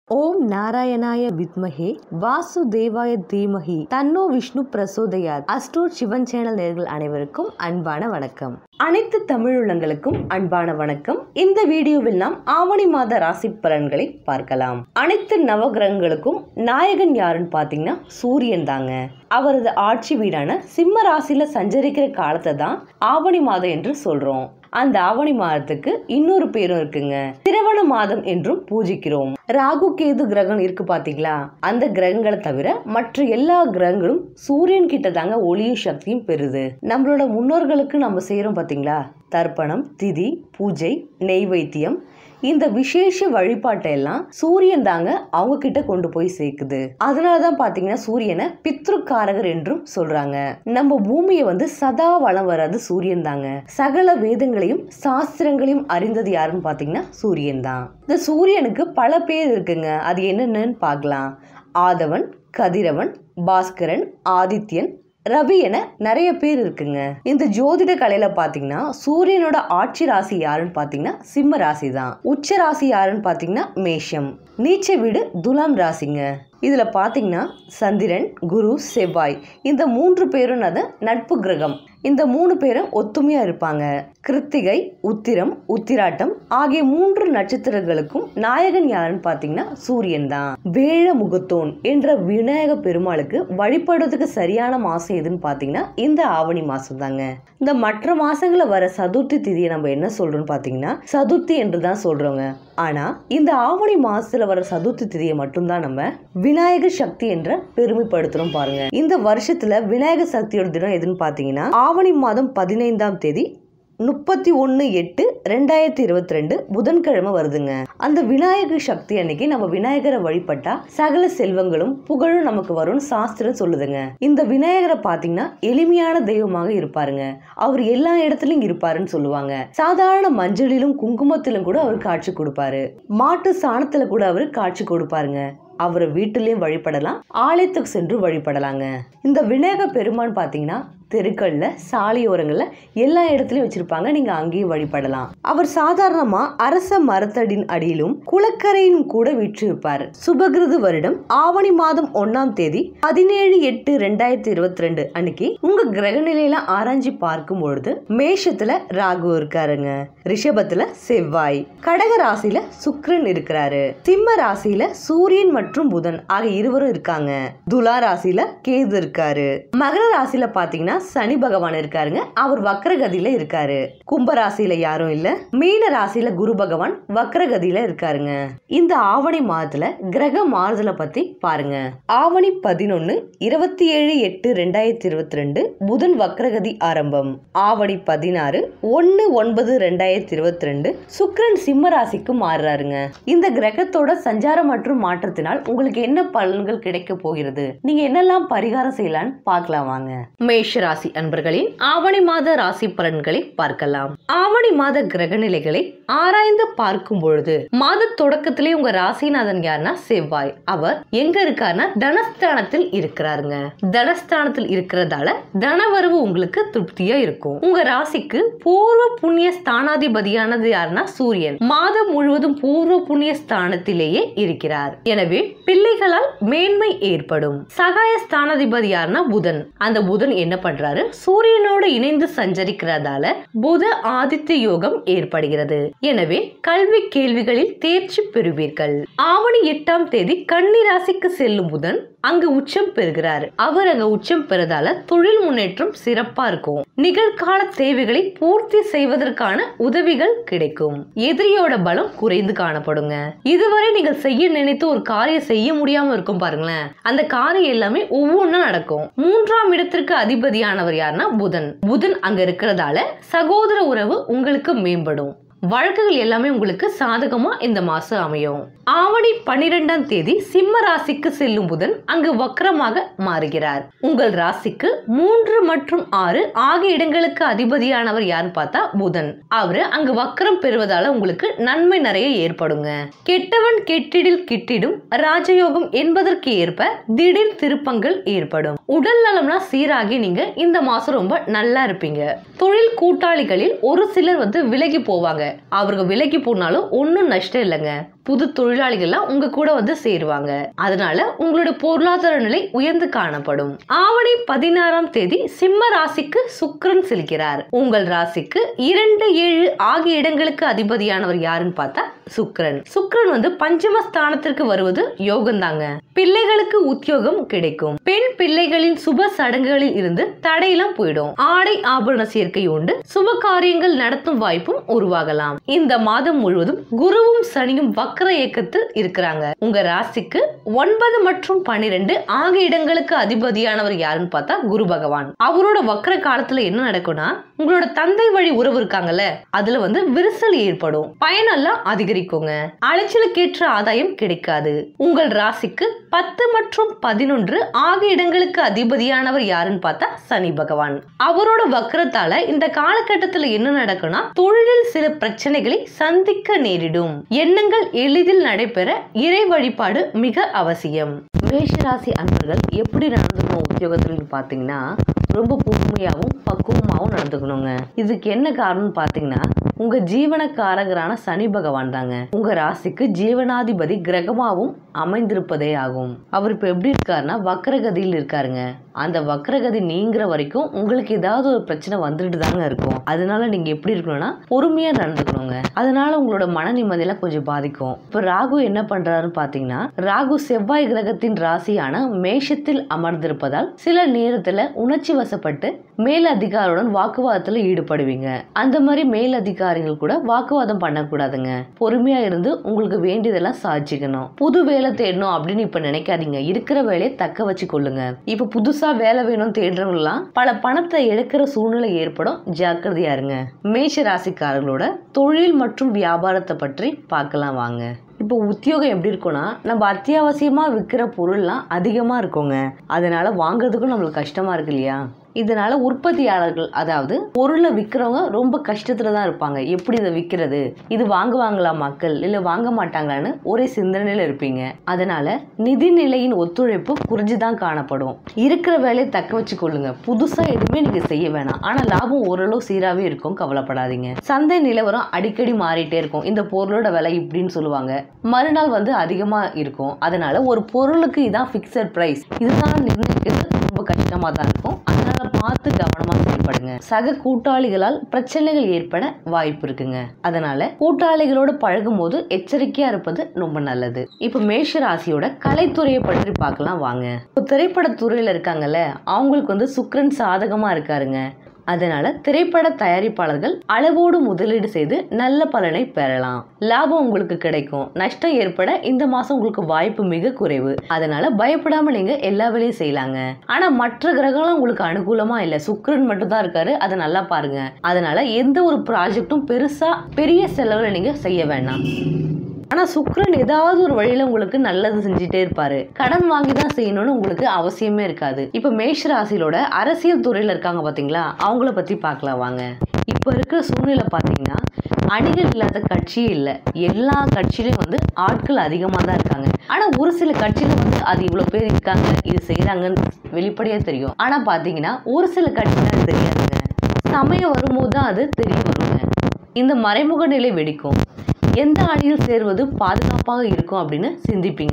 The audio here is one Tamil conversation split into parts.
ஓம் நாராயணாய வித்மஹே வாசுதேவாய தீமஹி தன்னோ விஷ்ணு பிரசோதயாத் அஸ்ட்ரோட் சிவன் சேனல் நேர்கள் அனைவருக்கும் அன்பான வணக்கம் அனைத்து தமிழுள்ளங்களுக்கும் அன்பான வணக்கம் இந்த வீடியோவில் நாம் ஆவணி மாத ராசி பலன்களை பார்க்கலாம் அனைத்து நவகிரகங்களுக்கும் நாயகன் யாருன்னு பார்த்தீங்கன்னா சூரியன் தாங்க அவரது ஆட்சி வீடான சிம்ம ராசியில சஞ்சரிக்கிற காலத்தை தான் ஆவணி மாதம் என்று சொல்றோம் அந்த ஆவணி மாதத்துக்கு இன்னொரு பேரும் இருக்குங்க திரவண மாதம் என்றும் பூஜிக்கிறோம் ராகு கேது கிரகம் இருக்கு பாத்தீங்களா அந்த கிரகங்களை தவிர மற்ற எல்லா கிரகங்களும் சூரியன் கிட்ட தாங்க ஒளியும் சக்தியும் பெறுது நம்மளோட முன்னோர்களுக்கு நம்ம செய்யறோம் பாத்தீங்களா தர்ப்பணம் திதி பூஜை நெய்வேத்தியம் இந்த விசேஷ வழிபாட்டை எல்லாம் சூரியன் தாங்க அவங்க கிட்ட கொண்டு போய் சேர்க்குது அதனாலதான் பாத்தீங்கன்னா சூரியனை பித்ருக்காரகர் என்றும் சொல்றாங்க நம்ம பூமியை வந்து சதா வளம் வராது சூரியன் தாங்க சகல வேதங்களையும் சாஸ்திரங்களையும் அறிந்தது யாருன்னு பாத்தீங்கன்னா சூரியன் தான் இந்த சூரியனுக்கு பல பேர் இருக்குங்க அது என்னென்னு பார்க்கலாம் ஆதவன் கதிரவன் பாஸ்கரன் ஆதித்யன் ரவி என நிறைய பேர் இருக்குங்க இந்த ஜோதிட கலையில பாத்தீங்கன்னா சூரியனோட ஆட்சி ராசி யாருன்னு பாத்தீங்கன்னா சிம்ம ராசி தான் உச்ச ராசி யாருன்னு பாத்தீங்கன்னா மேஷம் நீச்ச வீடு துலாம் ராசிங்க இதுல பாத்தீங்கன்னா சந்திரன் குரு செவ்வாய் இந்த மூன்று பேரும் அது நட்பு கிரகம் இந்த மூணு பேரும் ஒத்துமையா இருப்பாங்க கிருத்திகை உத்திரம் உத்திராட்டம் ஆகிய மூன்று நட்சத்திரங்களுக்கும் நாயகன் யாருன்னு பாத்தீங்கன்னா சூரியன் தான் வேழ முகத்தோன் என்ற விநாயக பெருமாளுக்கு வழிபடுறதுக்கு சரியான மாசம் எதுன்னு பாத்தீங்கன்னா இந்த ஆவணி மாசம் தாங்க இந்த மற்ற மாசங்கள வர சதுர்த்தி திதியை நம்ம என்ன சொல்றோம்னு பாத்தீங்கன்னா சதுர்த்தி என்று தான் சொல்றோங்க ஆனா இந்த ஆவணி மாசத்துல வர சதுர்த்தி திதியை மட்டும்தான் நம்ம விநாயகர் சக்தி என்ற பெருமைப்படுத்துறோம் பாருங்க இந்த வருஷத்துல விநாயகர் சக்தியோட தினம் எதுன்னு பாத்தீங்கன்னா ஆவணி மாதம் பதினைந்தாம் தேதி முப்பத்தி ஒன்று எட்டு ரெண்டாயிரத்தி இருபத்தி ரெண்டு புதன்கிழமை வருதுங்க அந்த விநாயகர் சக்தி அன்னைக்கு நம்ம விநாயகரை வழிபட்டா சகல செல்வங்களும் புகழும் நமக்கு வரும்னு சாஸ்திரம் சொல்லுதுங்க இந்த விநாயகரை பாத்தீங்கன்னா எளிமையான தெய்வமாக இருப்பாருங்க அவர் எல்லா இடத்துலயும் இருப்பாருன்னு சொல்லுவாங்க சாதாரண மஞ்சளிலும் குங்குமத்திலும் கூட அவர் காட்சி கொடுப்பாரு மாட்டு சாணத்துல கூட அவர் காட்சி கொடுப்பாருங்க அவரை வீட்டிலையும் வழிபடலாம் ஆலயத்துக்கு சென்று வழிபடலாங்க இந்த விநாயக பெருமான் பாத்தீங்கன்னா தெருக்கள்ல சாலையோரங்கள்ல எல்லா இடத்துலயும் வச்சிருப்பாங்க நீங்க அங்கேயும் வழிபடலாம் அவர் சாதாரணமா அரச மரத்தடின் அடியிலும் குளக்கரையிலும் கூட விற்றிருப்பார் சுபகிருது வருடம் ஆவணி மாதம் ஒன்னாம் தேதி பதினேழு எட்டு ரெண்டாயிரத்தி இருபத்தி ரெண்டு அன்னைக்கு உங்க கிரக நிலையில ஆராய்ச்சி பார்க்கும் பொழுது மேஷத்துல ராகு இருக்காருங்க ரிஷபத்துல செவ்வாய் கடக ராசியில சுக்கிரன் இருக்கிறாரு சிம்ம ராசியில சூரியன் மற்றும் புதன் ஆகிய இருவரும் இருக்காங்க துலா ராசியில கேது இருக்காரு மகர ராசியில பாத்தீங்கன்னா சனி பகவான் இருக்காருங்க அவர் வக்ரகதியில இருக்காரு கும்ப ராசியில யாரும் இல்ல மீன ராசியில குரு பகவான் வக்ரகதியில இருக்காருங்க இந்த ஆவணி மாதத்துல கிரக மாறுதலை பத்தி பாருங்க ஆவணி பதினொன்னு இருபத்தி ஏழு எட்டு ரெண்டாயிரத்தி இருபத்தி ரெண்டு புதன் வக்ரகதி ஆரம்பம் ஆவணி பதினாறு ஒன்னு ஒன்பது ரெண்டாயிரத்தி இருபத்தி ரெண்டு சுக்கிரன் சிம்ம ராசிக்கு மாறுறாருங்க இந்த கிரகத்தோட சஞ்சாரம் மற்றும் மாற்றத்தினால் உங்களுக்கு என்ன பலன்கள் கிடைக்க போகிறது நீங்க என்னெல்லாம் பரிகாரம் செய்யலாம்னு பார்க்கலாம் வாங்க மேஷ ராசி அன்பர்களின் ஆவணி மாத ராசி பலன்களை பார்க்கலாம் ஆவணி மாத கிரக நிலைகளை ஆராய்ந்து பார்க்கும் பொழுது மாத தொடக்கத்திலே உங்க ராசிநாதன் யாருன்னா செவ்வாய் அவர் எங்க இருக்காருன்னா தனஸ்தானத்தில் இருக்கிறாருங்க தனஸ்தானத்தில் இருக்கிறதால தனவரவு உங்களுக்கு திருப்தியா இருக்கும் உங்க ராசிக்கு பூர்வ புண்ணிய ஸ்தானாதிபதியானது யாருன்னா சூரியன் மாதம் முழுவதும் பூர்வ புண்ணிய ஸ்தானத்திலேயே இருக்கிறார் எனவே பிள்ளைகளால் மேன்மை ஏற்படும் சகாய ஸ்தானாதிபதி யாருன்னா புதன் அந்த புதன் என்ன பண்றாரு சூரியனோடு இணைந்து சஞ்சரிக்கிறதால புத ஆதித்ய யோகம் ஏற்படுகிறது எனவே கல்வி கேள்விகளில் தேர்ச்சி பெறுவீர்கள் ஆவணி எட்டாம் தேதி கன்னி ராசிக்கு செல்லும் புதன் அங்கு உச்சம் பெறுகிறார் அவர் அங்க உச்சம் பெறதால தொழில் முன்னேற்றம் சிறப்பா இருக்கும் நிகழ்கால தேவைகளை பூர்த்தி செய்வதற்கான உதவிகள் கிடைக்கும் எதிரியோட பலம் குறைந்து காணப்படுங்க இதுவரை நீங்கள் செய்ய நினைத்து ஒரு காரியம் செய்ய முடியாம இருக்கும் பாருங்களேன் அந்த காரியம் எல்லாமே ஒவ்வொன்றும் நடக்கும் மூன்றாம் இடத்திற்கு அதிபதியானவர் யாருன்னா புதன் புதன் அங்க இருக்கிறதால சகோதர உறவு உங்களுக்கு மேம்படும் வழக்குகள் எல்லாமே உங்களுக்கு சாதகமா இந்த மாசம் அமையும் ஆவணி பன்னிரெண்டாம் தேதி சிம்ம ராசிக்கு செல்லும் புதன் அங்கு வக்கரமாக மாறுகிறார் உங்கள் ராசிக்கு மூன்று மற்றும் ஆறு ஆகிய இடங்களுக்கு அதிபதியானவர் யாருன்னு பார்த்தா புதன் அவரு அங்கு வக்கரம் பெறுவதால உங்களுக்கு நன்மை நிறைய ஏற்படுங்க கெட்டவன் கெட்டிடில் கிட்டிடும் ராஜயோகம் என்பதற்கு ஏற்ப திடீர் திருப்பங்கள் ஏற்படும் உடல் நலம்னா சீராகி நீங்க இந்த மாசம் ரொம்ப நல்லா இருப்பீங்க தொழில் கூட்டாளிகளில் ஒரு சிலர் வந்து விலகி போவாங்க அவருக்கு விலைக்கு போனாலும் ஒன்றும் நஷ்டம் இல்லைங்க புது தொழிலாளிகள்லாம் உங்க கூட வந்து சேருவாங்க அதனால உங்களுடைய பொருளாதார நிலை உயர்ந்து காணப்படும் ஆவணி பதினாறாம் தேதி சிம்ம ராசிக்கு சுக்கிரன் செல்கிறார் உங்கள் ராசிக்கு இரண்டு ஏழு ஆகிய இடங்களுக்கு அதிபதியானவர் யாருன்னு பார்த்தா சுக்கிரன் சுக்கிரன் வந்து பஞ்சம ஸ்தானத்திற்கு வருவது யோகம் தாங்க பிள்ளைகளுக்கு உத்தியோகம் கிடைக்கும் பெண் பிள்ளைகளின் சுப சடங்குகளில் இருந்து தடையெல்லாம் போயிடும் ஆடை ஆபரண சேர்க்கை உண்டு சுப காரியங்கள் நடத்தும் வாய்ப்பும் உருவாகலாம் இந்த மாதம் முழுவதும் குருவும் சனியும் வக்ர இயக்கத்தில் இருக்கிறாங்க உங்க ராசிக்கு ஒன்பது மற்றும் பன்னிரெண்டு ஆகிய இடங்களுக்கு அதிபதியானவர் யாருன்னு பார்த்தா குரு பகவான் அவரோட வக்ர காலத்துல என்ன நடக்கும்னா உங்களோட தந்தை வழி உறவு இருக்காங்கல்ல அதுல வந்து விரிசல் ஏற்படும் பயனெல்லாம் அதிகரிக்குங்க அலைச்சலுக்கேற்ற ஆதாயம் கிடைக்காது உங்கள் ராசிக்கு பத்து மற்றும் பதினொன்று ஆகிய இடங்களுக்கு அதிபதியானவர் யாருன்னு பார்த்தா சனி பகவான் அவரோட வக்ரத்தால இந்த காலகட்டத்துல என்ன நடக்கும்னா தொழிலில் சில பிரச்சனைகளை சந்திக்க நேரிடும் எண்ணங்கள் எளிதில் நடைபெற இறை வழிபாடு மிக அவசியம் மேஷராசி அன்பர்கள் எப்படி நடந்துக்கணும் உத்தியோகத்தில் பார்த்தீங்கன்னா ரொம்ப பொறுமையாகவும் பக்குவமாகவும் நடந்துக்கணுங்க இதுக்கு என்ன காரணம்னு பார்த்தீங்கன்னா உங்க ஜீவனக்காரகரான சனி பகவான் தாங்க உங்க ராசிக்கு ஜீவனாதிபதி கிரகமாவும் அமைந்திருப்பதே ஆகும் அவர் இப்ப எப்படி இருக்காருன்னா வக்ரகதியில் இருக்காருங்க அந்த வக்ரகதி நீங்கிற வரைக்கும் உங்களுக்கு ஏதாவது ஒரு பிரச்சனை வந்துட்டு தாங்க இருக்கும் அதனால நீங்க எப்படி இருக்கணும்னா பொறுமையா நடந்துக்கணுங்க அதனால உங்களோட மன நிம்மதியெல்லாம் கொஞ்சம் பாதிக்கும் இப்ப ராகு என்ன பண்றாருன்னு பாத்தீங்கன்னா ராகு செவ்வாய் கிரகத்தின் ராசியான மேஷத்தில் அமர்ந்திருப்பதால் சில நேரத்துல உணர்ச்சி வசப்பட்டு மேல் அதிகாரியுடன் வாக்குவாதத்துல ஈடுபடுவீங்க அந்த மாதிரி மேல் அதிகாரிகள் கூட வாக்குவாதம் பண்ணக்கூடாதுங்க பொறுமையா இருந்து உங்களுக்கு வேண்டியதெல்லாம் சாதிச்சுக்கணும் புது வேலை தேடணும் அப்படின்னு இப்ப நினைக்காதீங்க இருக்கிற வேலையை தக்க வச்சு கொள்ளுங்க இப்ப புதுசா வேலை வேணும் தேடுறவங்கலாம் பல பணத்தை எடுக்கிற சூழ்நிலை ஏற்படும் ஜாக்கிரதையா இருங்க மேஷ ராசிக்காரர்களோட தொழில் மற்றும் வியாபாரத்தை பற்றி பார்க்கலாம் வாங்க இப்போ உத்தியோகம் எப்படி இருக்கும்னா நம்ம அத்தியாவசியமாக விற்கிற பொருள்லாம் அதிகமாக இருக்குங்க அதனால வாங்குறதுக்கும் நம்மளுக்கு கஷ்டமாக இருக்கு இல்லையா இதனால உற்பத்தியாளர்கள் அதாவது பொருளை விற்கிறவங்க ரொம்ப கஷ்டத்துல தான் இருப்பாங்க எப்படி இதை விற்கிறது இது வாங்குவாங்களா மக்கள் இல்லை வாங்க மாட்டாங்களான்னு ஒரே சிந்தனையில இருப்பீங்க அதனால நிதிநிலையின் ஒத்துழைப்பு குறைஞ்சுதான் காணப்படும் இருக்கிற வேலையை தக்க வச்சு கொள்ளுங்க புதுசா எதுவுமே நீங்க செய்ய வேணாம் ஆனா லாபம் ஓரளவு சீராவே இருக்கும் கவலைப்படாதீங்க சந்தை நிலவரம் அடிக்கடி மாறிட்டே இருக்கும் இந்த பொருளோட விலை இப்படின்னு சொல்லுவாங்க மறுநாள் வந்து அதிகமா இருக்கும் அதனால ஒரு பொருளுக்கு இதான் ஃபிக்ஸட் பிரைஸ் இதுதான் நிர்ணயிக்கிறது ரொம்ப கஷ்டமா தான் இருக்கும் அதனால பார்த்து கவனமா செயல்படுங்க சக கூட்டாளிகளால் பிரச்சனைகள் ஏற்பட வாய்ப்பு இருக்குங்க அதனால கூட்டாளிகளோட பழகும் போது எச்சரிக்கையா இருப்பது ரொம்ப நல்லது இப்ப மேஷ ராசியோட கலைத்துறையை பற்றி பார்க்கலாம் வாங்க இப்போ திரைப்படத்துறையில இருக்காங்கல்ல அவங்களுக்கு வந்து சுக்கிரன் சாதகமா இருக்காருங்க அதனால திரைப்பட தயாரிப்பாளர்கள் அளவோடு முதலீடு செய்து நல்ல பலனை பெறலாம் லாபம் உங்களுக்கு கிடைக்கும் நஷ்டம் ஏற்பட இந்த மாசம் உங்களுக்கு வாய்ப்பு மிக குறைவு அதனால பயப்படாம நீங்க எல்லா வேலையும் செய்யலாங்க ஆனா மற்ற கிரகம்லாம் உங்களுக்கு அனுகூலமா இல்ல சுக்கிரன் மட்டும் தான் இருக்காரு அதை நல்லா பாருங்க அதனால எந்த ஒரு ப்ராஜெக்டும் பெருசா பெரிய செலவுல நீங்க செய்ய வேண்டாம் ஆனா சுக்கிரன் ஏதாவது ஒரு வழியில உங்களுக்கு நல்லது செஞ்சுட்டே இருப்பாரு கடன் வாங்கி தான் செய்யணும்னு உங்களுக்கு அவசியமே இருக்காது இப்ப மேஷ ராசியிலோட அரசியல் துறையில இருக்காங்க பாத்தீங்களா அவங்கள பத்தி பார்க்கலாம் வாங்க இப்ப இருக்கிற சூழ்நிலை பாத்தீங்கன்னா அணிகள் இல்லாத கட்சியே இல்லை எல்லா கட்சியிலும் வந்து ஆட்கள் அதிகமாக தான் இருக்காங்க ஆனா ஒரு சில கட்சியில வந்து அது இவ்வளவு பேர் இருக்காங்க இது செய்யறாங்கன்னு வெளிப்படையா தெரியும் ஆனா பாத்தீங்கன்னா ஒரு சில கட்சியில அது தெரியாதுங்க சமயம் வரும்போது தான் அது தெரிய வருங்க இந்த மறைமுக நிலை வெடிக்கும் எந்த அணியில் சேர்வது பாதுகாப்பாக இருக்கும் அப்படின்னு சிந்திப்பீங்க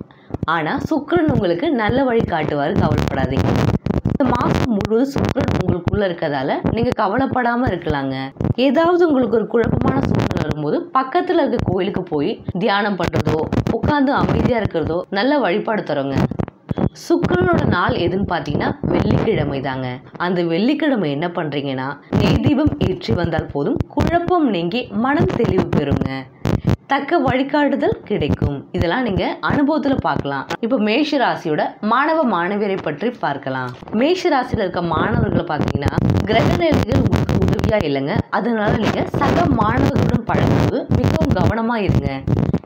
ஆனா சுக்கிரன் உங்களுக்கு நல்ல வழி காட்டுவாரு கவலைப்படாதீங்க இந்த மாசம் முழுவதும் சுக்கிரன் உங்களுக்குள்ள இருக்கதால நீங்க கவலைப்படாம இருக்கலாங்க ஏதாவது உங்களுக்கு ஒரு குழப்பமான சூழ்நிலை வரும்போது பக்கத்துல இருக்க கோயிலுக்கு போய் தியானம் பண்றதோ உட்கார்ந்து அமைதியா இருக்கிறதோ நல்ல வழிபாடு தருங்க சுக்கிரனோட நாள் எதுன்னு பார்த்தீங்கன்னா வெள்ளிக்கிழமை தாங்க அந்த வெள்ளிக்கிழமை என்ன பண்றீங்கன்னா நெய் தீபம் ஏற்றி வந்தால் போதும் குழப்பம் நீங்கி மனம் தெளிவு பெறுங்க தக்க வழிகாட்டுதல் கிடைக்கும் இதெல்லாம் நீங்க அனுபவத்துல பார்க்கலாம் இப்ப மேஷ ராசியோட மாணவ மாணவியரை பற்றி பார்க்கலாம் மேஷ ராசியில இருக்க மாணவர்களை பார்த்தீங்கன்னா கிரக நிலைகள் உங்களுக்கு உதவியா இல்லைங்க அதனால நீங்க சக மாணவர்களுடன் பழகும்போது மிகவும் கவனமா இருங்க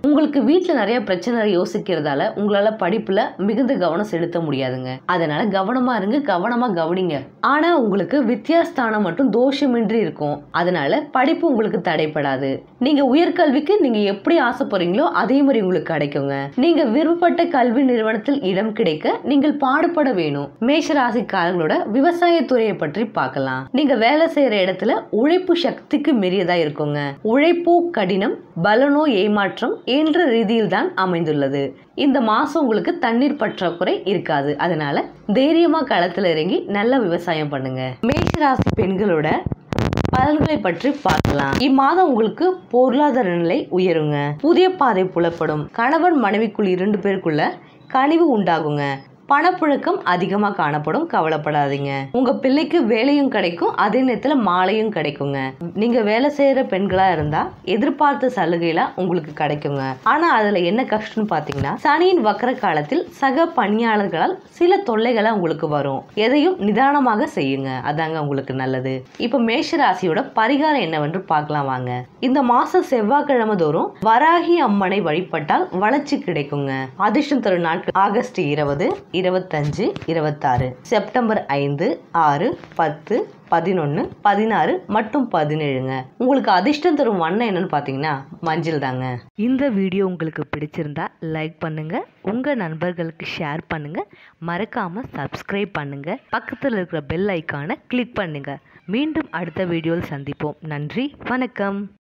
உங்களுக்கு வீட்டில் நிறைய பிரச்சனை யோசிக்கிறதால உங்களால படிப்புல மிகுந்த கவனம் செலுத்த முடியாதுங்க அதனால கவனமா இருங்க கவனமா கவனிங்க ஆனா உங்களுக்கு வித்தியாஸ்தானம் மட்டும் தோஷமின்றி இருக்கும் அதனால படிப்பு உங்களுக்கு தடைப்படாது நீங்க உயர்கல்விக்கு நீங்க எப்படி ஆசைப்படுறீங்களோ அதே மாதிரி உங்களுக்கு கிடைக்குங்க நீங்க விருப்பப்பட்ட கல்வி நிறுவனத்தில் இடம் கிடைக்க நீங்கள் பாடுபட வேணும் மேஷ ராசிக்காரங்களோட விவசாய துறையை பற்றி பார்க்கலாம் நீங்க வேலை செய்யற இடத்துல உழைப்பு சக்திக்கு மீறியதா இருக்குங்க உழைப்போ கடினம் பலனோ ஏமாற்றம் என்ற ரீதியில் தான் அமைந்துள்ளது இந்த மாசம் உங்களுக்கு தண்ணீர் பற்றாக்குறை இருக்காது அதனால தைரியமா களத்துல இறங்கி நல்ல விவசாயம் பண்ணுங்க மேஷ ராசி பெண்களோட பலன்களை பற்றி பார்க்கலாம் இம்மாதம் உங்களுக்கு பொருளாதார நிலை உயருங்க புதிய பாதை புலப்படும் கணவன் மனைவிக்குள் இரண்டு பேருக்குள்ள கனிவு உண்டாகுங்க பணப்புழக்கம் அதிகமாக காணப்படும் கவலைப்படாதீங்க உங்க பிள்ளைக்கு வேலையும் கிடைக்கும் அதே நேரத்தில் மாலையும் கிடைக்குங்க நீங்க வேலை செய்யற பெண்களா இருந்தா எதிர்பார்த்த சலுகைலாம் உங்களுக்கு கிடைக்குங்க ஆனா அதுல என்ன கஷ்டம்னு பாத்தீங்கன்னா சனியின் வக்கர காலத்தில் சக பணியாளர்களால் சில தொல்லைகளை உங்களுக்கு வரும் எதையும் நிதானமாக செய்யுங்க அதாங்க உங்களுக்கு நல்லது இப்ப மேஷ ராசியோட பரிகாரம் என்னவென்று பார்க்கலாம் வாங்க இந்த மாசம் செவ்வாய்க்கிழமை தோறும் வராகி அம்மனை வழிபட்டால் வளர்ச்சி கிடைக்குங்க அதிர்ஷ்டம் தரும் நாட்கள் ஆகஸ்ட் இருபது இருபத்தஞ்சு இருபத்தாறு செப்டம்பர் ஐந்து ஆறு பத்து பதினொன்று பதினாறு மற்றும் பதினேழுங்க உங்களுக்கு அதிர்ஷ்டம் தரும் வண்ணம் என்னன்னு பார்த்தீங்கன்னா மஞ்சள் தாங்க இந்த வீடியோ உங்களுக்கு பிடிச்சிருந்தா லைக் பண்ணுங்க உங்க நண்பர்களுக்கு ஷேர் பண்ணுங்க மறக்காம சப்ஸ்கிரைப் பண்ணுங்க பக்கத்தில் இருக்கிற பெல் ஐக்கானை கிளிக் பண்ணுங்க மீண்டும் அடுத்த வீடியோவில் சந்திப்போம் நன்றி வணக்கம்